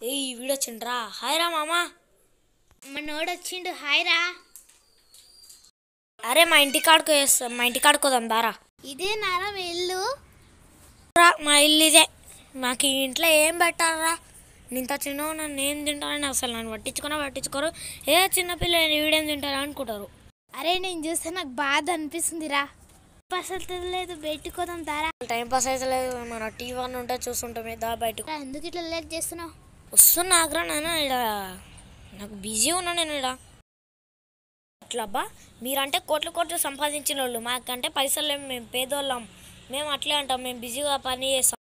ఏ ఈ video వచ్చిండ్రా hi రా మామా మనోడు వచ్చిండు హాయ్ రా అరే మా ఇంటి కాడుకు వేస్తా మా ఇంటి కాడుకోదాం దారా ఇదే నారా వెళ్ళు రా మా ఇల్లు ఇదే నాకు ఈ ఇంట్లో ఏం పెట్టారా ఇంత చిన్న నన్ను ఏం తింటారని అసలు నన్ను పట్టించుకున్నా పట్టించుకోరు ఏ చిన్నపిల్ల వీడేం తింటారా అనుకుంటారు అరే నేను చూస్తే నాకు బాధ అనిపిస్తుంది రా అసలు తెలియలేదు బయటకోదాం దారా టైం పాస్ అయితే లేదు మన టీవీ అని ఉంటే చూస్తుంటామే దా బయటకు రా, ఎందుకు ఇట్లా లేట్ చేస్తున్నావు వస్తున్నా ఆగ్రా నాన్న ఇక్కడ నాకు బిజీ ఉన్నా నేను ఇక్కడ అట్లా అబ్బా మీరంటే కోట్లు కోట్లు సంపాదించిన వాళ్ళు మాకంటే పైసలు లేవు మేము పేదోళ్ళం మేము అట్లే అంటాం మేము బిజీగా పని చేస్తాం